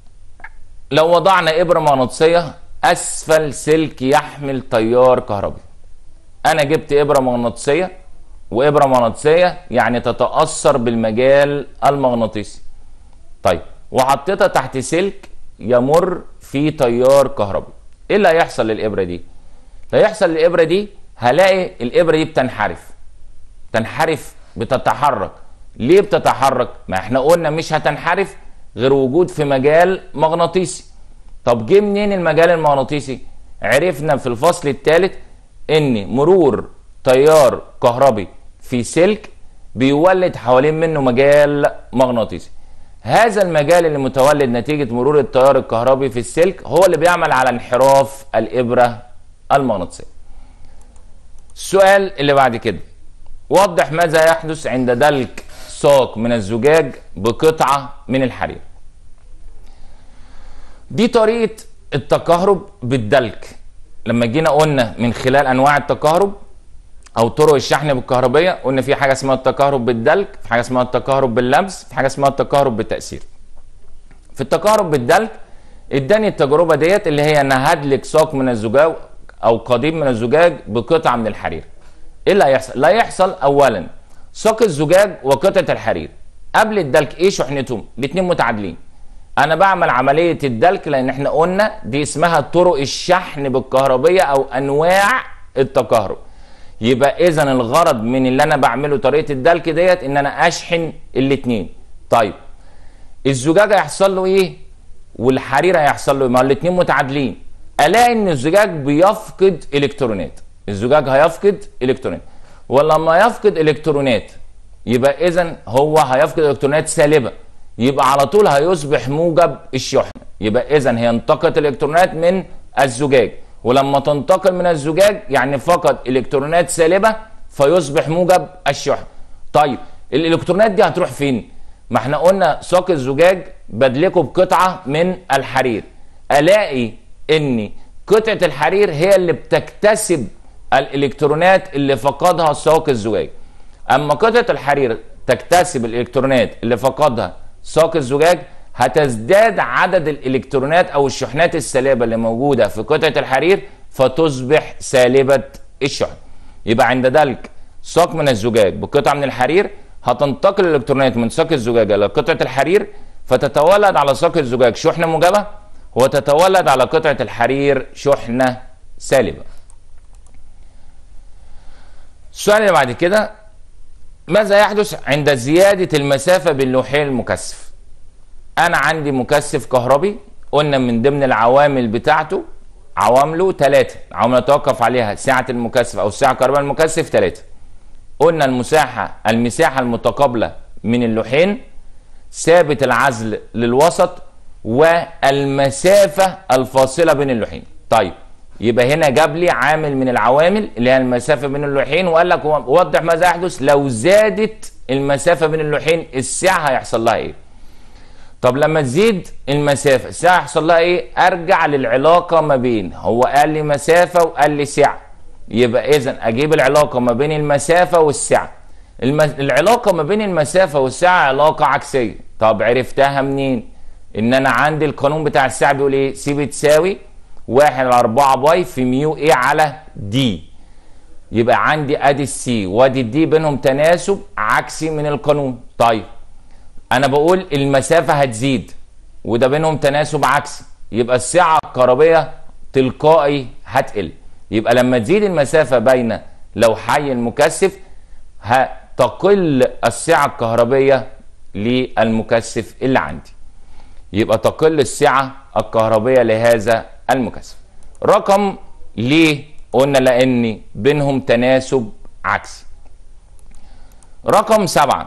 S1: لو وضعنا إبرة مغناطيسية أسفل سلك يحمل تيار كهربي أنا جبت إبرة مغناطيسية وابره مغناطيسيه يعني تتاثر بالمجال المغناطيسي طيب وحطيتها تحت سلك يمر فيه تيار كهربي ايه اللي هيحصل للابره دي اللي هيحصل للابره دي هلاقي الابره دي بتنحرف تنحرف بتتحرك ليه بتتحرك ما احنا قلنا مش هتنحرف غير وجود في مجال مغناطيسي طب جه منين المجال المغناطيسي عرفنا في الفصل الثالث ان مرور تيار كهربي في سلك بيولد حوالين منه مجال مغناطيسي هذا المجال اللي متولد نتيجة مرور التيار الكهربي في السلك هو اللي بيعمل على انحراف الإبرة المغناطيسية السؤال اللي بعد كده وضح ماذا يحدث عند دلك ساق من الزجاج بقطعة من الحرير دي طريقة التكهرب بالدلك لما جينا قلنا من خلال انواع التكهرب او طرق الشحن بالكهربيه قلنا في حاجه اسمها التكهرب بالدلك في حاجه اسمها التكهرب باللمس في حاجه اسمها التكهرب بالتاثير في التكهرب بالدلك اداني التجربه ديت اللي هي انا هدلك ساق من الزجاج او قضيب من الزجاج بقطعه من الحرير ايه اللي هيحصل لا يحصل اولا ساق الزجاج وقطعه الحرير قبل الدلك ايه شحنتهم الاثنين متعادلين انا بعمل عمليه الدلك لان احنا قلنا دي اسمها طرق الشحن بالكهربيه او انواع التكهرب يبقى اذا الغرض من اللي انا بعمله طريقه الدلك ديت ان انا اشحن الاثنين طيب الزجاج هيحصل له ايه والحرير هيحصل له ايه ما الاثنين متعادلين الاقي ان الزجاج بيفقد الكترونات الزجاج هيفقد الكترونات ولما يفقد الكترونات يبقى اذا هو هيفقد الكترونات سالبه يبقى على طول هيصبح موجب الشحنه يبقى اذا هي انتقلت الالكترونات من الزجاج ولما تنتقل من الزجاج يعني فقد الكترونات سالبه فيصبح موجب الشحن طيب الالكترونات دي هتروح فين ما احنا قلنا ساق الزجاج بدلكه بقطعه من الحرير الاقي ان قطعه الحرير هي اللي بتكتسب الالكترونات اللي فقدها ساق الزجاج اما قطعه الحرير تكتسب الالكترونات اللي فقدها ساق الزجاج هتزداد عدد الالكترونات او الشحنات السالبه اللي موجوده في قطعه الحرير فتصبح سالبه الشحن يبقى عند دلك ساق من الزجاج بقطعه من الحرير هتنتقل الالكترونات من ساق الزجاج الى قطعه الحرير فتتولد على ساق الزجاج شحنه موجبه وتتولد على قطعه الحرير شحنه سالبه السؤال اللي بعد كده ماذا يحدث عند زيادة المسافة بين لوحي المكثف أنا عندي مكثف كهربي قلنا من ضمن العوامل بتاعته عوامله ثلاثة عوامل يتوقف عليها سعة المكثف أو السعة الكهربائية المكثف ثلاثة قلنا المساحة المساحة المتقابلة من اللوحين ثابت العزل للوسط والمسافة الفاصلة بين اللوحين طيب يبقى هنا جاب لي عامل من العوامل اللي هي المسافه بين اللوحين وقال لك وضح ماذا يحدث لو زادت المسافه بين اللوحين السعه هيحصل لها ايه طب لما تزيد المسافه السعه هيحصل لها ايه ارجع للعلاقه ما بين هو قال لي مسافه وقال لي سعه يبقى اذا اجيب العلاقه ما بين المسافه والسعه المس... العلاقه ما بين المسافه والسعه علاقه عكسيه طب عرفتها منين ان انا عندي القانون بتاع السعه بيقول ايه سي بتساوي واحد على أربعة باي في ميو ايه على دي يبقى عندي ادي السي وادي الدي بينهم تناسب عكسي من القانون طيب انا بقول المسافة هتزيد وده بينهم تناسب عكسي يبقى السعة الكهربية تلقائي هتقل يبقى لما تزيد المسافة بين لوحي المكثف هتقل السعة الكهربية للمكثف اللي عندي يبقى تقل السعة الكهربية لهذا المكثف رقم ليه قلنا لان بينهم تناسب عكسي رقم سبعة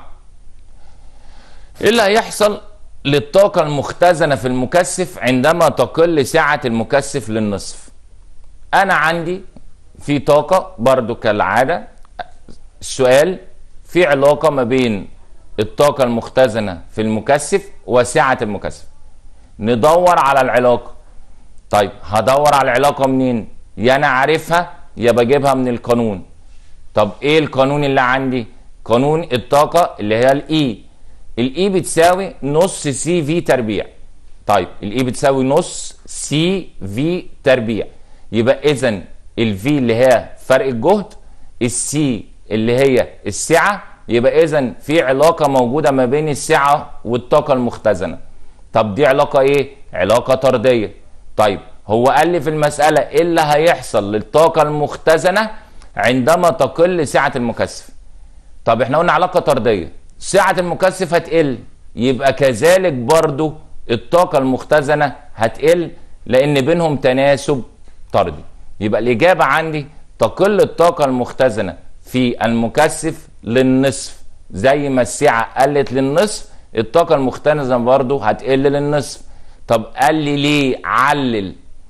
S1: ايه اللي هيحصل للطاقة المختزنة في المكثف عندما تقل سعة المكثف للنصف انا عندي في طاقة برضو كالعادة السؤال في علاقة ما بين الطاقة المختزنة في المكثف وسعة المكثف ندور على العلاقة طيب هدور على العلاقه منين يا انا عارفها يا بجيبها من القانون طب ايه القانون اللي عندي قانون الطاقه اللي هي الاي الاي بتساوي نص سي في تربيع طيب الاي بتساوي نص سي في تربيع يبقى اذا الفي اللي هي فرق الجهد السي اللي هي السعة يبقى اذا في علاقة موجودة ما بين السعة والطاقة المختزنة طب دي علاقة ايه علاقة طردية طيب هو قال لي في المسألة ايه اللي هيحصل للطاقة المختزنة عندما تقل سعة المكثف طب احنا قلنا علاقة طردية سعة المكثف هتقل يبقى كذلك برضو الطاقة المختزنة هتقل لان بينهم تناسب طردي يبقى الاجابة عندي تقل الطاقة المختزنة في المكثف للنصف زي ما السعة قلت للنصف الطاقة المختزنة برضو هتقل للنصف طب قال لي ليه علل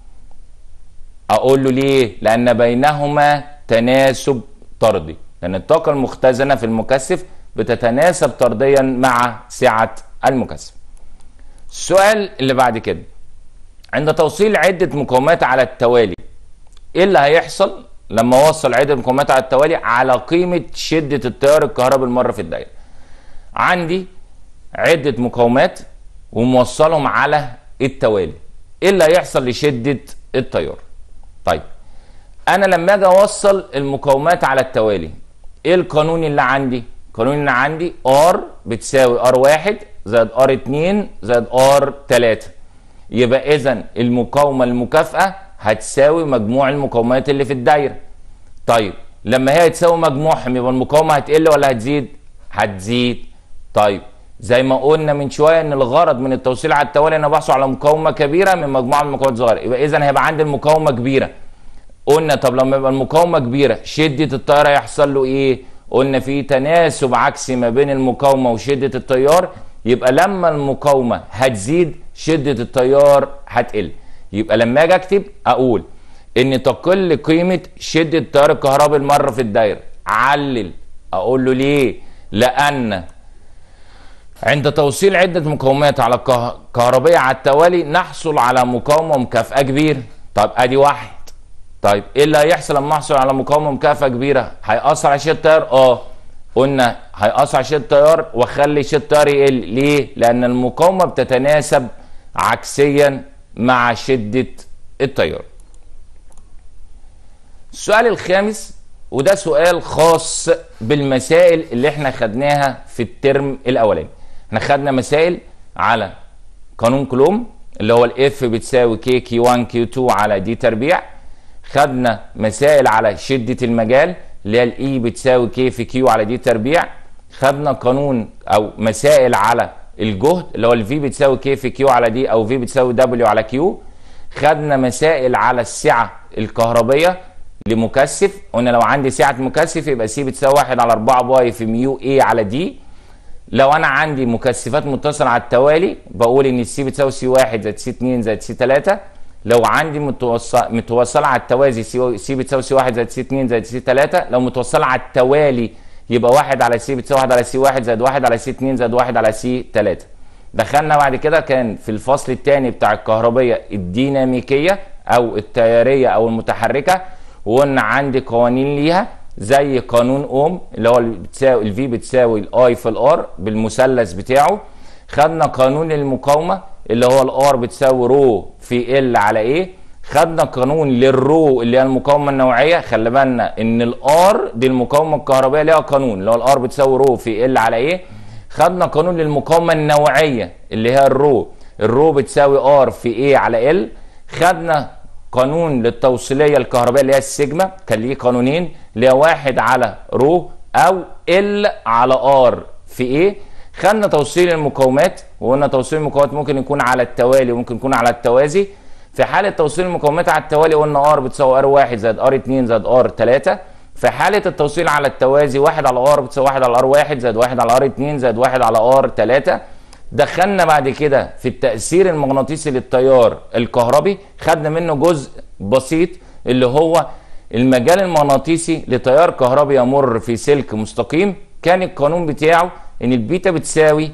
S1: اقول له ليه لان بينهما تناسب طردي لان الطاقة المختزنة في المكثف بتتناسب طرديا مع سعة المكثف السؤال اللي بعد كده عند توصيل عدة مقاومات على التوالي ايه اللي هيحصل لما اوصل عدة مقاومات على التوالي على قيمة شدة التيار الكهربي المرة في الدايرة عندي عدة مقاومات وموصلهم على التوالي ايه اللي هيحصل لشدة التيار طيب انا لما اجي اوصل المقاومات على التوالي ايه القانون اللي عندي القانون اللي عندي ار بتساوي ار واحد زائد ار اتنين زائد ار تلاتة يبقى اذا المقاومة المكافئة هتساوي مجموع المقاومات اللي في الدايرة طيب لما هي تساوي مجموعهم يبقى المقاومة هتقل ولا هتزيد هتزيد طيب زي ما قلنا من شويه ان الغرض من التوصيل على التوالي انا بحصل على مقاومه كبيره من مجموعه من المقاومات صغيره يبقى اذا هيبقى عندي المقاومه كبيره قلنا طب لما يبقى المقاومه كبيره شده التيار هيحصل له ايه قلنا في تناسب عكسي ما بين المقاومه وشده التيار يبقى لما المقاومه هتزيد شده التيار هتقل يبقى لما اجي اكتب اقول ان تقل قيمه شده التيار الكهربي المره في الدايره علل اقول له ليه لان عند توصيل عدة مقاومات على كهربية على التوالي نحصل على مقاومة مكافأة كبيرة طيب ادي واحد طيب ايه اللي هيحصل لما احصل على مقاومة مكافأة كبيرة هيأثر على شدة التيار اه قلنا هيأثر على شدة التيار واخلي شدة التيار يقل ليه لان المقاومة بتتناسب عكسيا مع شدة التيار السؤال الخامس وده سؤال خاص بالمسائل اللي احنا خدناها في الترم الاولاني احنا خدنا مسائل على قانون كلوم اللي هو الاف بتساوي كي كي 1 كي 2 على دي تربيع خدنا مسائل على شدة المجال اللي هي الاي بتساوي كي في كيو على دي تربيع خدنا قانون او مسائل على الجهد اللي هو الفي بتساوي كي في كيو على دي او في بتساوي دبليو على كيو خدنا مسائل على السعة الكهربية لمكثف قلنا لو عندي سعة مكثف يبقى سي بتساوي 1 على 4 باي في ميو اي على دي لو انا عندي مكثفات متصله على التوالي بقول ان السي بتساوي سي 1 زائد سي 2 زائد سي 3 لو عندي متوصل متوصله على التوازي سي, سي بتساوي سي 1 زائد سي 2 زائد سي 3 لو متوصله على التوالي يبقى 1 على سي بتساوي 1 على سي 1 زائد 1 على سي 2 زائد 1 على سي 3 دخلنا بعد كده كان في الفصل الثاني بتاع الكهربيه الديناميكيه او التياريه او المتحركه وقلنا عندي قوانين ليها زي قانون اوم اللي هو بتساوي الفي بتساوي الاي في الار بالمثلث بتاعه خدنا قانون المقاومه اللي هو الار بتساوي رو في ال على ايه خدنا قانون للرو اللي هي المقاومه النوعيه خلي بالنا ان الار دي المقاومه الكهربائيه ليها قانون اللي هو الار بتساوي رو في ال على ايه خدنا قانون للمقاومه النوعيه اللي هي الرو الرو بتساوي ار في ايه على ال خدنا قانون للتوصيليه الكهربائيه اللي هي السيجما كان ليه قانونين اللي هي واحد على رو او ال على ار في ايه خدنا توصيل المقاومات وقلنا توصيل المقاومات ممكن يكون على التوالي وممكن يكون على التوازي في حاله توصيل المقاومات على التوالي قلنا ار بتساوي ار 1 زائد ار 2 زائد ار 3 في حاله التوصيل على التوازي 1 على ار بتساوي 1 على ار 1 زائد 1 على ار 2 زائد 1 على ار 3 دخلنا بعد كده في التأثير المغناطيسي للتيار الكهربي خدنا منه جزء بسيط اللي هو المجال المغناطيسي لتيار كهربي يمر في سلك مستقيم كان القانون بتاعه ان البيتا بتساوي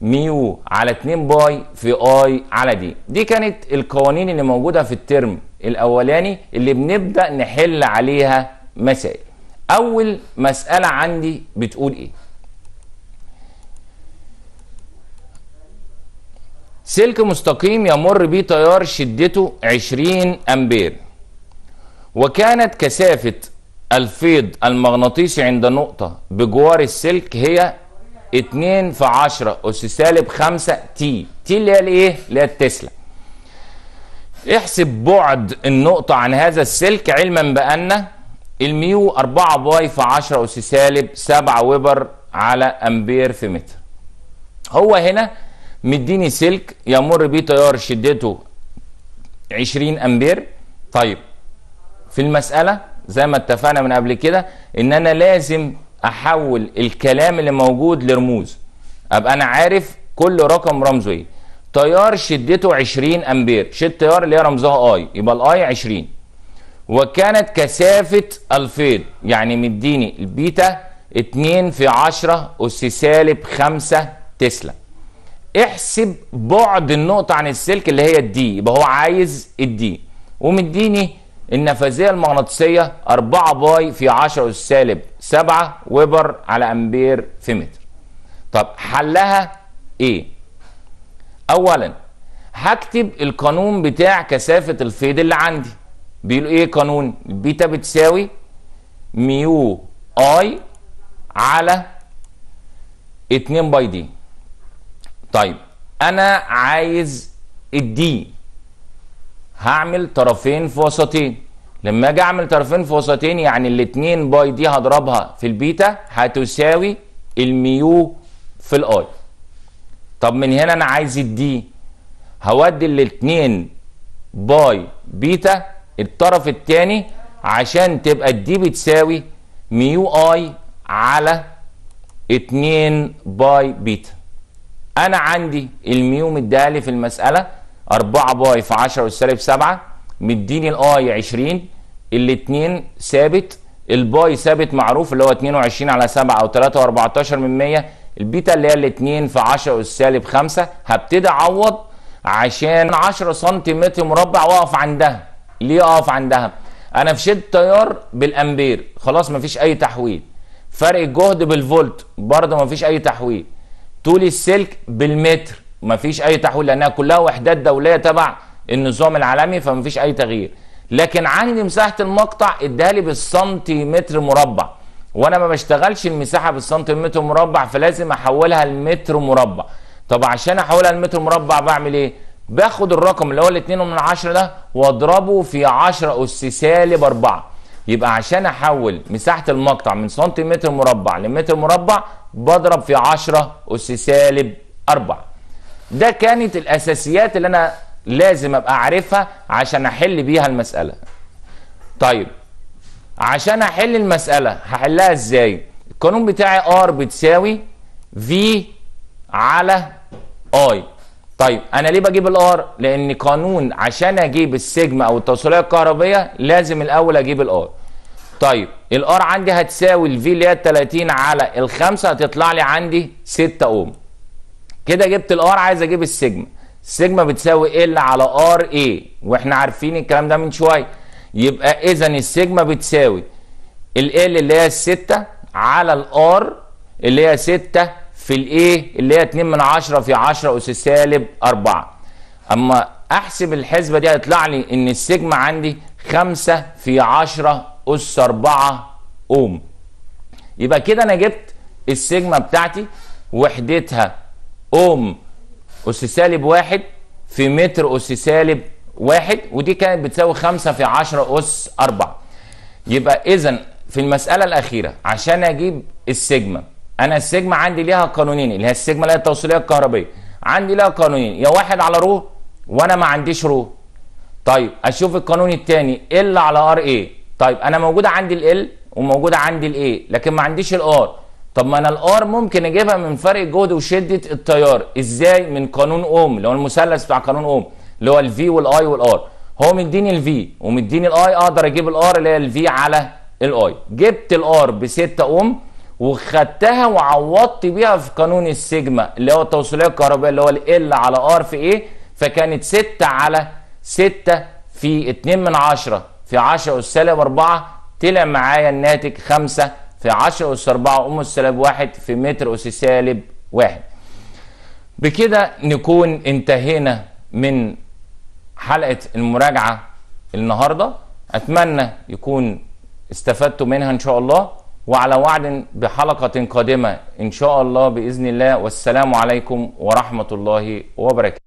S1: ميو على 2 باي في اي على دي دي كانت القوانين اللي موجوده في الترم الاولاني اللي بنبدا نحل عليها مسائل اول مساله عندي بتقول ايه سلك مستقيم يمر به تيار شدته 20 امبير وكانت كثافة الفيض المغناطيسي عند نقطة بجوار السلك هي 2 في 10 أس سالب 5 تي تي اللي هي الايه؟ اللي هي التسلا احسب بعد النقطة عن هذا السلك علما بأن الميو 4 باي في 10 أس سالب 7 ويبر على أمبير في متر هو هنا مديني سلك يمر بيه تيار شدته 20 أمبير طيب في المسألة زي ما اتفقنا من قبل كده ان انا لازم احول الكلام اللي موجود لرموز ابقى انا عارف كل رقم رمزه ايه تيار شدته 20 امبير شد تيار اللي هي رمزها اي يبقى الاي 20 وكانت كثافة الفيض يعني مديني البيتا 2 في 10 اس سالب 5 تسلا احسب بعد النقطة عن السلك اللي هي الدي يبقى هو عايز الدي ومديني النفاذية المغناطيسية 4 باي في 10 أس سالب 7 ويبر على أمبير في متر. طب حلها إيه؟ أولا هكتب القانون بتاع كثافة الفيض اللي عندي. بيقول إيه قانون؟ البيتا بتساوي ميو أي على 2 باي دي. طيب أنا عايز الدي هعمل طرفين في وسطين لما اجي اعمل طرفين في وسطين يعني الاتنين باي دي هضربها في البيتا هتساوي الميو في الاي طب من هنا انا عايز الدي هودي الاتنين باي بيتا الطرف التاني عشان تبقى الدي بتساوي ميو اي على 2 باي بيتا انا عندي الميو مديها في المساله 4 باي في 10 اس سالب 7 مديني الاي 20 الاثنين ثابت الباي ثابت معروف اللي هو 22 على 7 او 3 و14 من 100 البيتا اللي هي الاثنين في 10 اس سالب 5 هبتدي اعوض عشان 10 سنتيمتر مربع واقف عندها ليه اقف عندها انا في شد تيار بالامبير خلاص مفيش اي تحويل فرق الجهد بالفولت برضه مفيش اي تحويل طول السلك بالمتر مفيش اي تحويل لانها كلها وحدات دوليه تبع النظام العالمي فمفيش اي تغيير لكن عندي مساحه المقطع اداها لي بالسنتيمتر مربع وانا ما بشتغلش المساحه بالسنتيمتر مربع فلازم احولها لمتر مربع طب عشان احولها لمتر مربع بعمل ايه باخد الرقم اللي هو الاتنين من عشرة ده واضربه في 10 اس سالب 4 يبقى عشان احول مساحه المقطع من سنتيمتر مربع لمتر مربع بضرب في 10 اس سالب 4 ده كانت الاساسيات اللي انا لازم ابقى عارفها عشان احل بيها المساله طيب عشان احل المساله هحلها ازاي القانون بتاعي ار بتساوي في على اي طيب انا ليه بجيب الار لان قانون عشان اجيب السيجما او التوصيليه الكهربيه لازم الاول اجيب الار طيب الار عندي هتساوي الفي اللي هي 30 على الخمسة هتطلع لي عندي 6 اوم كده جبت الار عايز اجيب السيجما السيجما بتساوي ال على ار اي واحنا عارفين الكلام ده من شويه يبقى اذا السيجما بتساوي ال اللي هي الستة على الار اللي هي 6 في الايه اللي هي 2 من 10 في 10 اس سالب 4 اما احسب الحسبه دي هيطلع لي ان السيجما عندي 5 في 10 اس 4 اوم يبقى كده انا جبت السيجما بتاعتي وحدتها اوم اس سالب واحد في متر اس سالب واحد ودي كانت بتساوي 5 في 10 اس 4 يبقى اذا في المساله الاخيره عشان اجيب السيجما انا السيجما عندي ليها قانونين اللي هي السيجما اللي هي التوصيليه الكهربيه عندي لها قانونين يا واحد على رو وانا ما عنديش رو طيب اشوف القانون الثاني ال على ار ايه طيب انا موجوده عندي ال وموجوده عندي الايه لكن ما عنديش الار طب ما انا الار ممكن اجيبها من فرق جهد وشده التيار ازاي من قانون اوم اللي هو المثلث بتاع قانون اوم اللي هو الفي والاي والار هو مديني الفي ومديني الاي اقدر اجيب الار اللي هي الفي على الاي جبت الار ب 6 اوم وخدتها وعوضت بيها في قانون السيجما اللي هو التوصيليه الكهربائيه اللي هو ال على ار في ايه فكانت 6 على 6 في 2 من 10 في 10 اس سالب 4 طلع معايا الناتج 5 في 10 اس 4 ام السالب 1 في متر اس سالب 1 بكده نكون انتهينا من حلقه المراجعه النهارده اتمنى يكون استفدتوا منها ان شاء الله وعلى وعد بحلقة قادمة ان شاء الله باذن الله والسلام عليكم ورحمة الله وبركاته